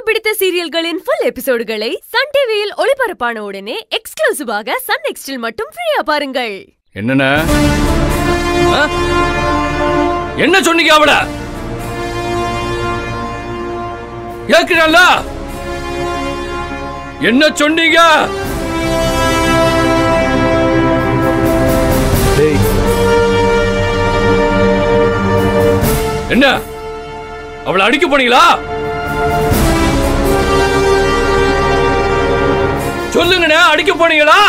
பிடித்த சீரியல்களின் full எபிசோடுகளை Sun டிவியில் ஒளிபரப்பான உடனே எக்ஸ்க்ளூசிவாக சன் நெக்ஸ்டில் மட்டும் ஃப்ரீயா பாருங்கள் என்னண்ண ஆ? என்ன சொன்னீங்க அவள கேக்குறல்ல என்ன சொன்னீங்க டேய் என்ன அவளை அடிக்க போனீங்களா சொல்லுங்கண்ணே அடிக்க போனீங்களா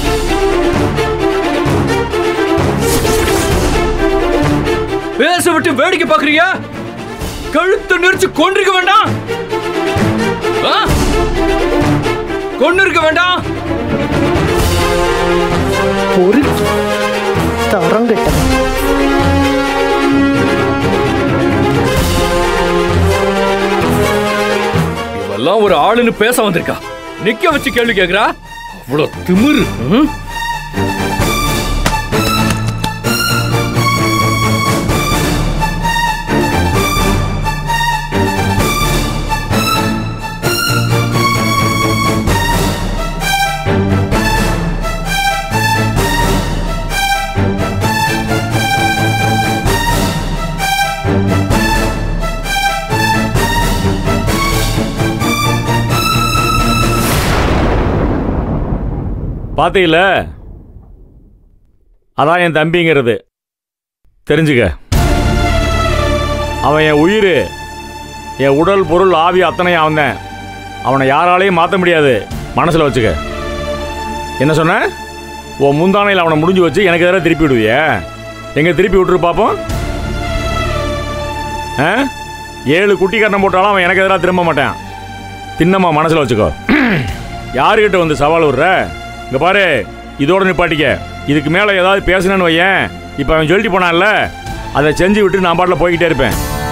பேச விட்டு வேடிக்கை பாக்குறீங்க கழுத்து நெரிச்சு கொண்டிருக்க வேண்டாம் ஆ? கொண்டு இருக்க வேண்டாம் பொறுக்கி தரங்கட்ட இவெல்லாம் ஒரு ஆளுன்னு பேச வந்திருக்கா நிக்க வச்சு கேள்வி கேக்குறா அவ்வளவு திமிரு ம்? பார்த்தீங்கள அதான் என் தம்பிங்கிறது தெரிஞ்சுக்க அவன் என் உயிர் என் உடல் பொருள் ஆவி அத்தனையும் அவன்தான் அவனை யாராலையும் மாற்ற முடியாது மனசில் வச்சுக்க என்ன சொன்ன உன் முந்தானையில் அவனை முடிஞ்சு வச்சு எனக்கு எதிராக திருப்பி விடுவியே எங்கே திருப்பி விட்டுரு பார்ப்போம் ஆ ஏழு குட்டி கரணம் போட்டாலும் அவன் எனக்கு எதிராக திரும்ப மாட்டான் தின்னம்மா மனசில் வச்சுக்கோ யாருக்கிட்ட வந்து சவால் விடுற இங்க பாரு இதோட நிப்பாட்டிக்க இதுக்கு மேலே ஏதாவது பேசணும்னு வையேன் இப்போ அவன் சொல்லிட்டு போனான்ல அதை செஞ்சு விட்டு நான் பாட்டில் போய்கிட்டே இருப்பேன்